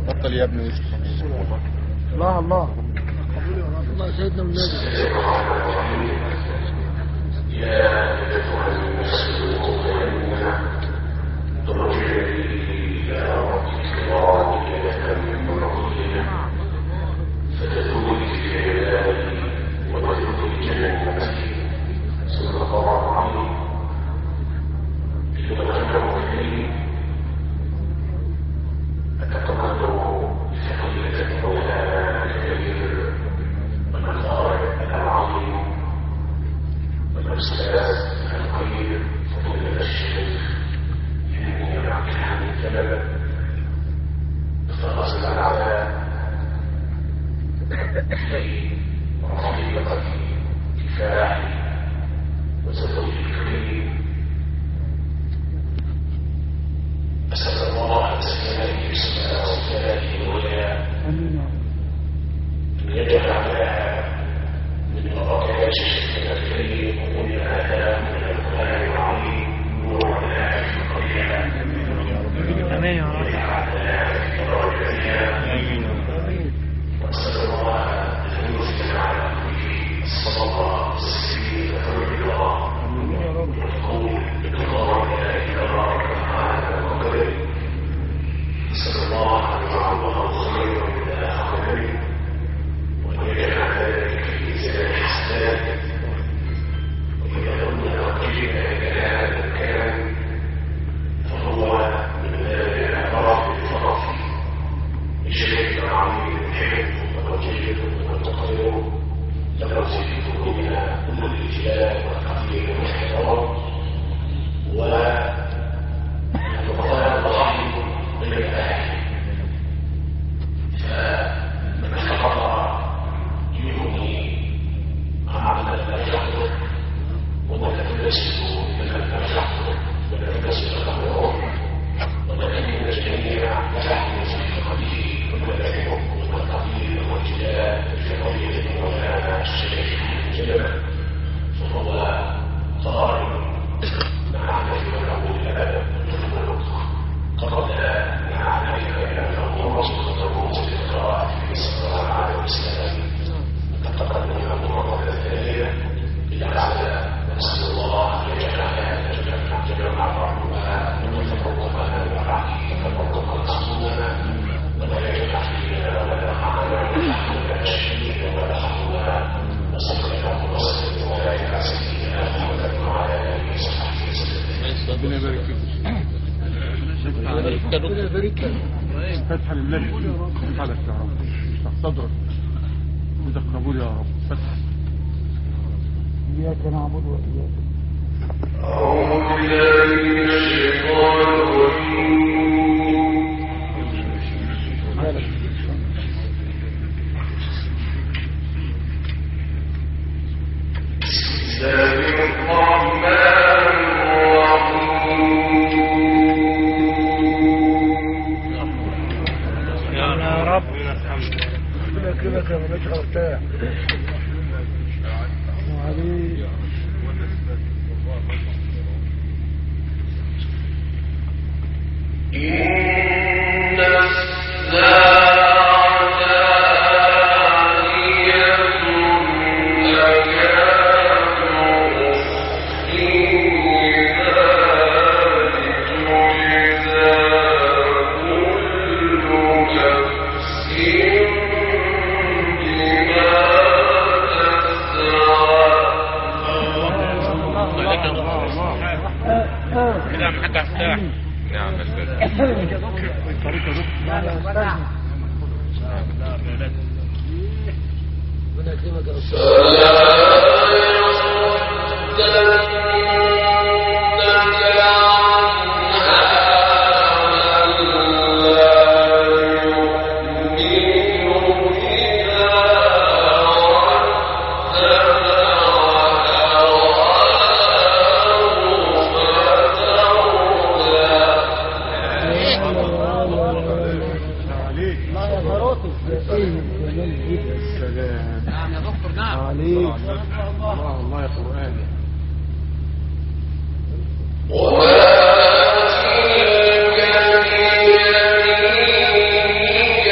بطل يا ابني يوسف الله الله الله سيدنا النبي امين يا رب ربنا يبارك فيك ربنا يبارك لك فتحة للنبي فتحة لك يا رب اشرح صدرك وده قبول يا رب فتحة إياك نعبد وإياك يا رب ربنا يكرمك يا مالك غلطان وعليك كده يا عم حاج افتح نعم البدء ربنا يكرمك يا أستاذ عليك الله يا مراتب يا ايه الجمال جدا السلام نعم يا دكتور نعم عليك الله الله يا قرآن وما تلك بيمينك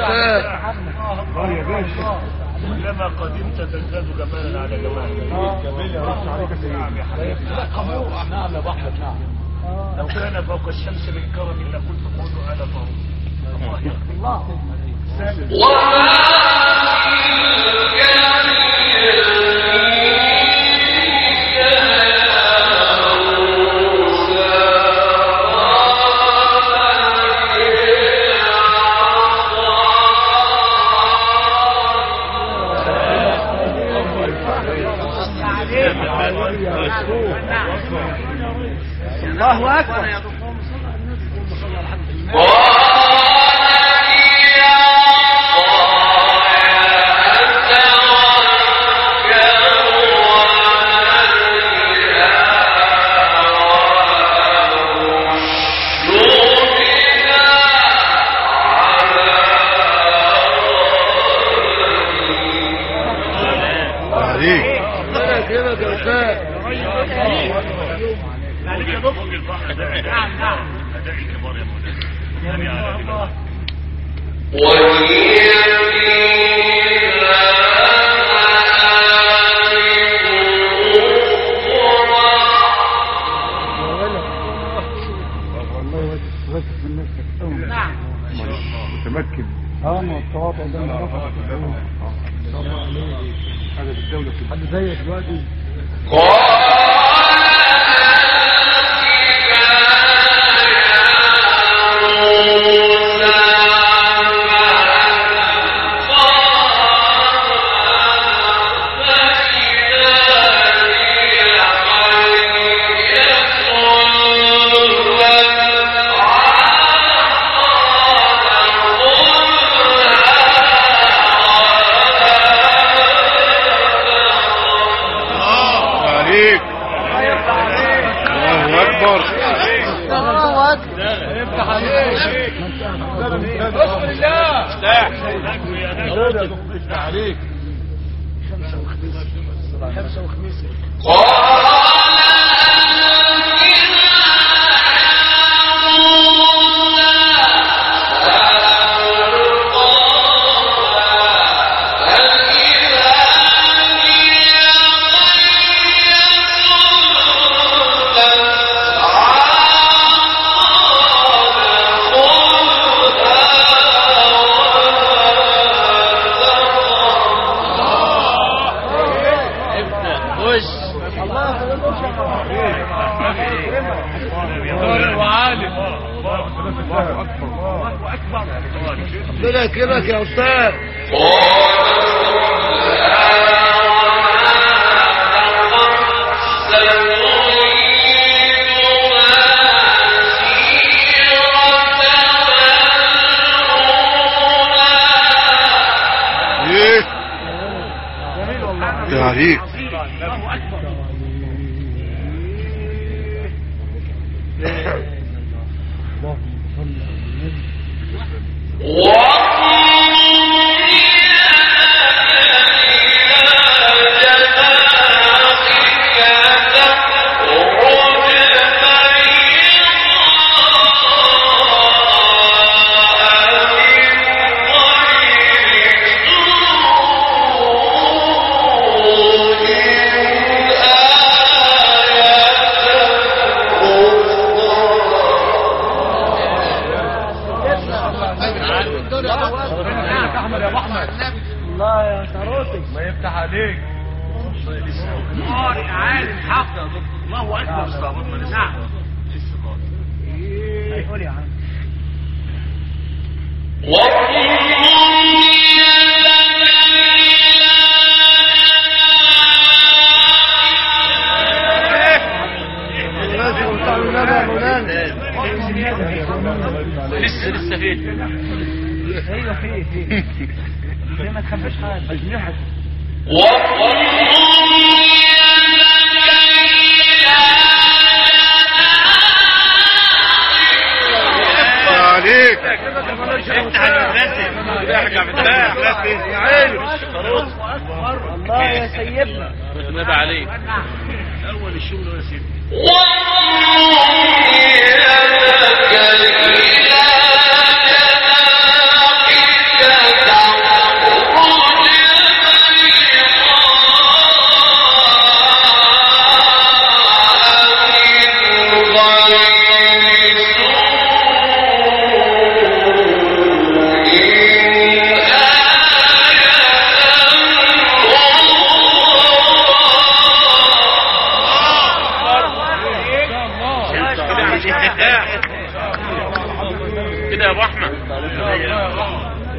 أستاذ الله يا باشا كلما قدمت تزداد جمالا على جمال جميل يا رب عليك يا سيدي نعم يا بحر نعم لو كان فوق الشمس من كرم لكنت قلت انا فوق الله يغفر الله أكبر عليك أنا كده يا أستاذ عليك يا دكتور البحر نعم نعم ادائي كبار يا مولانا يعني على الله والله واثق من نفسك قوي نعم متمكن اه ما التواضع ده انا هذا بالدولة كده حد زيك دلوقتي عليك الله أكبر افتح عليك بسم الله عليك خمسة وخميس الله أكبر ربنا يكرمك يا استاذ ايه يا عليك الله يا شروطي ما يفتح عليك قارئ عالم حق الله اكبر استعبطنا نعم قول يا عم لازم تعمل النبي يا مولانا لسه لسه فين ايوه في في في ما تخبيش حاجه اجنحه يا عليك افتح المدرسة ارجع بالله يا عيني الله يا سيدنا النبي عليك اول الشغل يا سيدي وَأُوحِيَ لَكَ إِلَى جَنَاحِكَ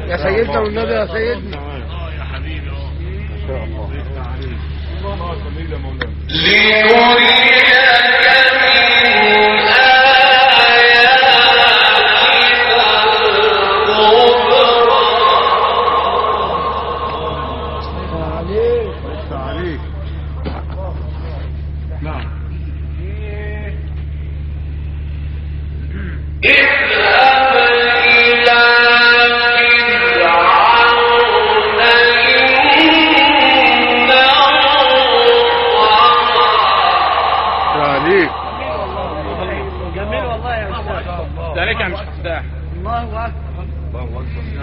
يا سيدنا والنبي يا سيدنا اه يا حبيبي اه ما شاء الله الله جميل يا مولانا ليس عليك نعم عليك جميل والله يا استاذ عليك يا مش فتاح الله اكبر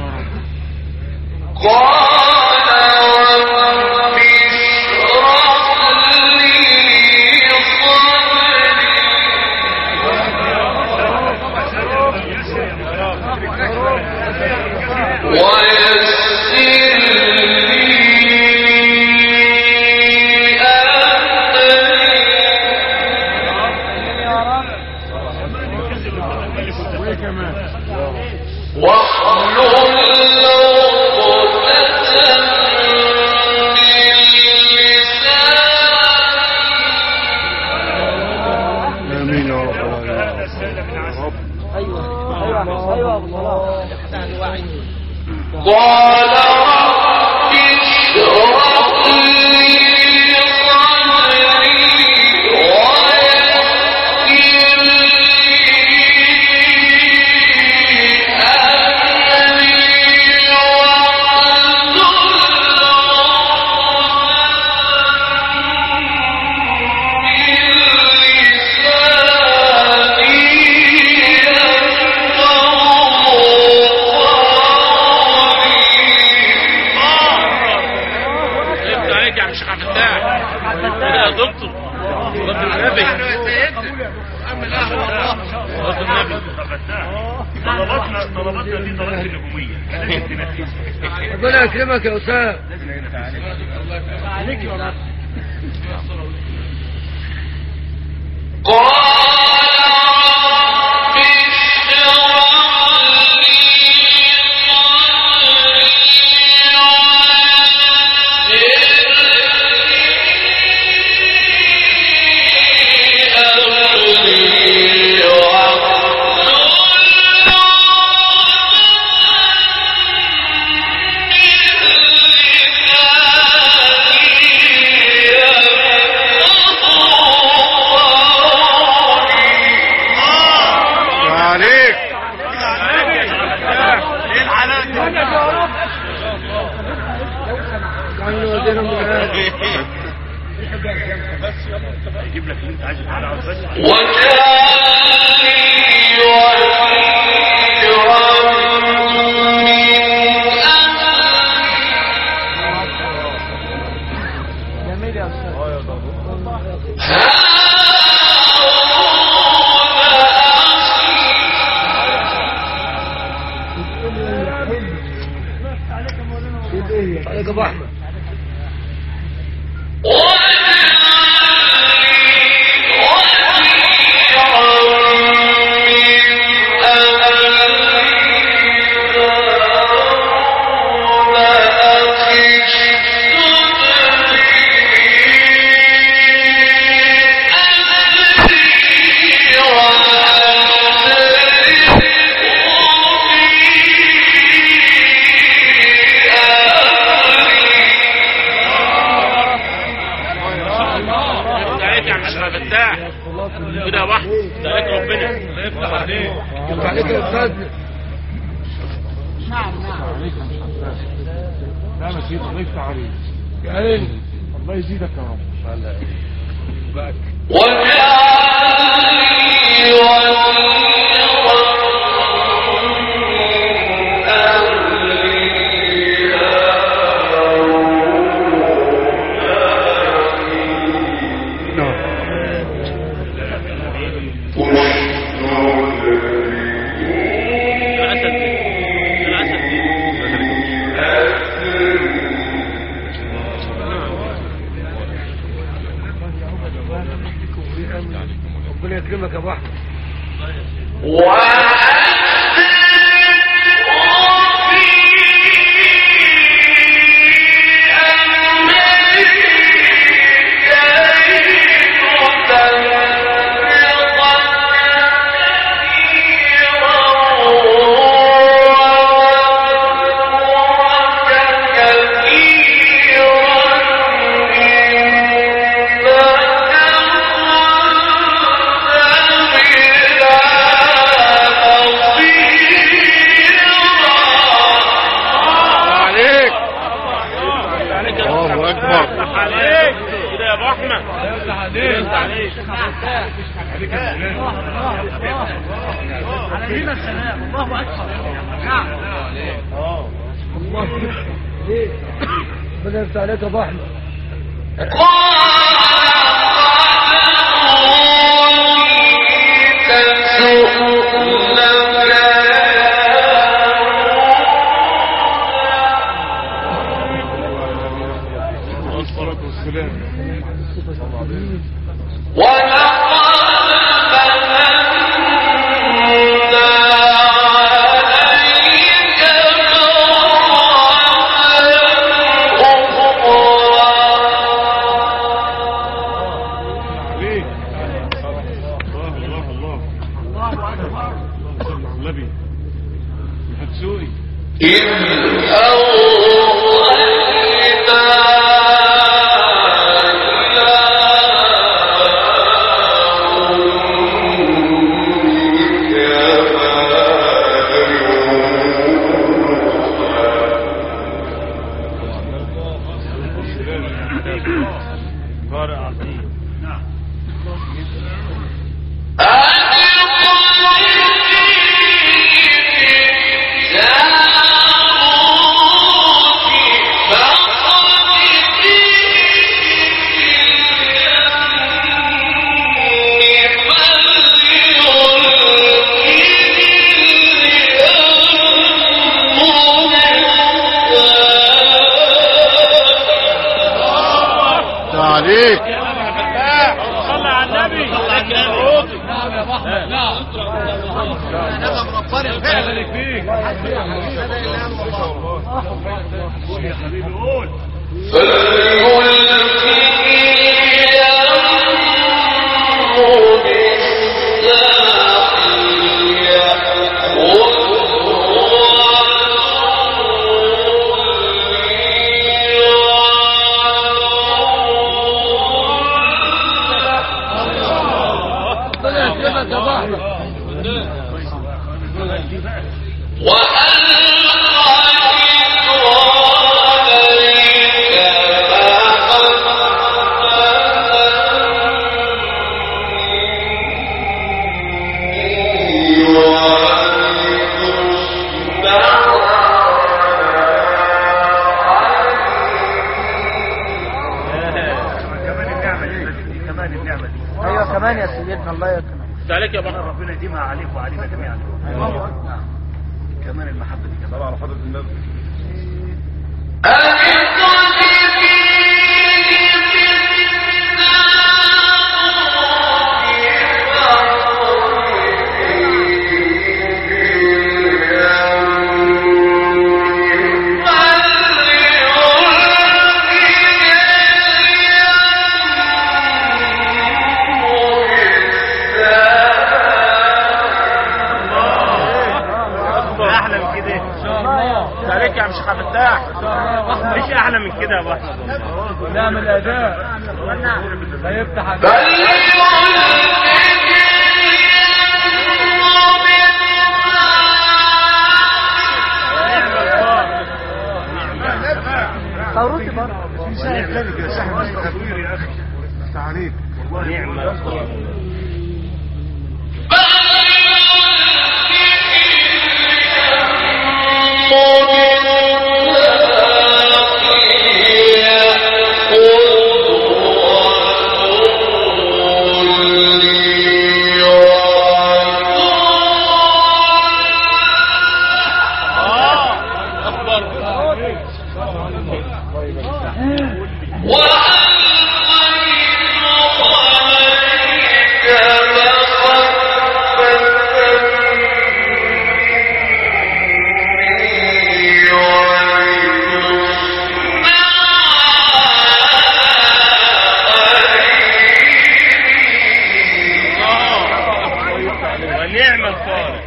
وايه كمان امين يا رب العالمين يا رب ايوه ايوه ايوه ابو صلاح ليس عليك يا مش فتاح يا دكتور دكتور النبي دكتور النبي طلباتنا طلباتنا دي طلبات النجوميه لازم تنفذ ربنا يكرمك يا أسامة عليك ايه الحالات يعني ودينا من هذا يجيب لك اللي انت عايزه تعالى بس جميل يا استاذ عليك ابو احمد ليس عليك يا مش فتاح كده يا بحر ده عليك ربنا يفتح عليك كنت عليك يا استاذ عليك يا مش حساس لا يا سيدي الله يفتح عليك يا عيني الله يزيدك يا رب العسل دي العسل دي ربنا يكرمك يا ابو احمد وَأَنذِرْ على دينا السلام الله اكبر نعم الله ليه بدأ يفتح عليك ابو احمد والصلاة والسلام عليك الله الله الله الله صل على النبي الهتسوقي قارئ عظيم عليك صلى على النبي صلى على النبي يا حبيبي قول بدأ يكرمك يا ابو احمد كمان النعمة دي كمان النعمة دي ايوه كمان يا سيدنا الله يكرمك ده عليك يا بحر ربنا يديمها عليك وعلينا جميعا نعم كمان المحبة دي كمان على حضرة النبي احلى من كده ده عليك يا عم شيخ عبد الفتاح مش احلى من كده يا ابو احمد نعمل اداء هيفتح عليك صوروتي برضه ذلك يا صاحبي تكبير يا اخي عليك نعمة ونعم القارئ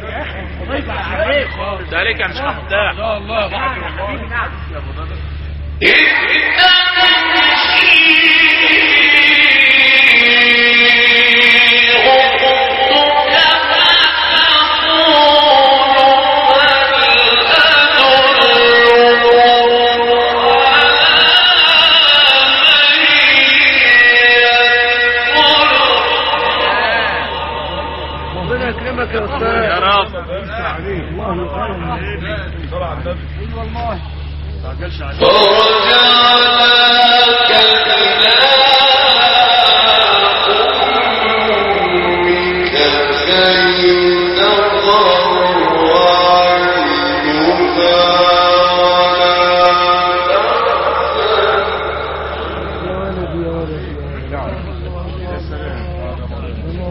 ده عليك يا عم شيخ عبد الفتاح ربنا يكرمك يا يا استاذ رب يا ولد يا ولد يا ولد يا سلام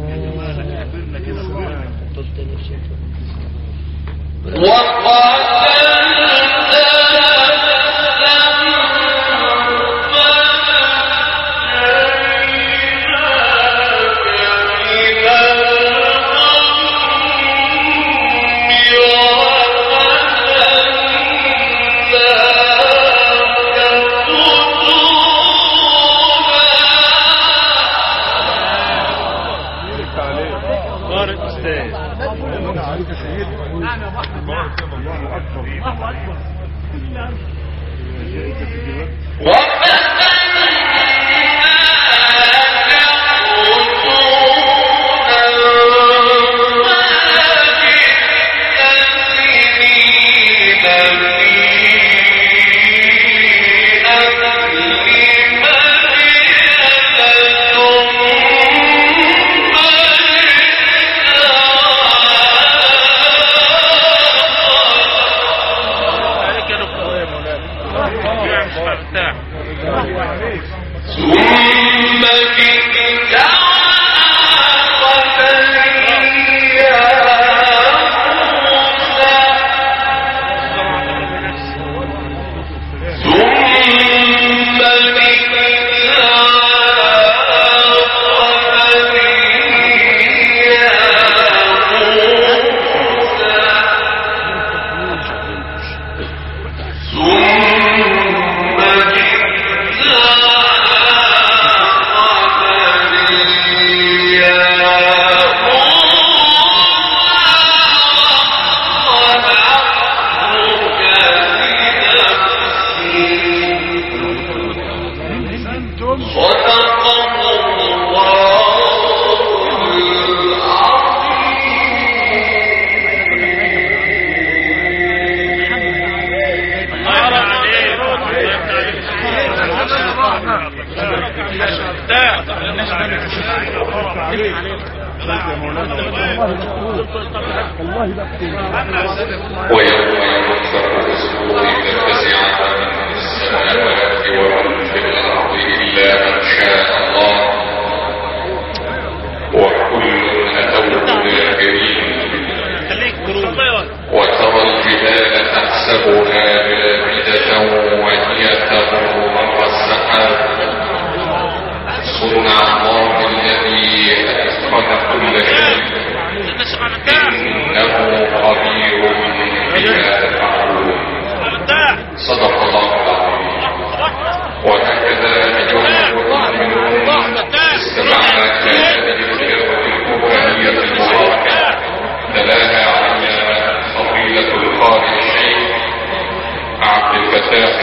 طارق استاذ ربنا عليك يا سيدي نعم يا ابو احمد الله اكبر الله اكبر عليك يا دكتور يا مولانا يا مش مرتاح والله بقتل ويوم ينفخ في الصور ففزع من في السماوات ومن في الأرض إلا من شاء الله وكل أتوه داخرين خليك كروب وترى الجبال تحسبها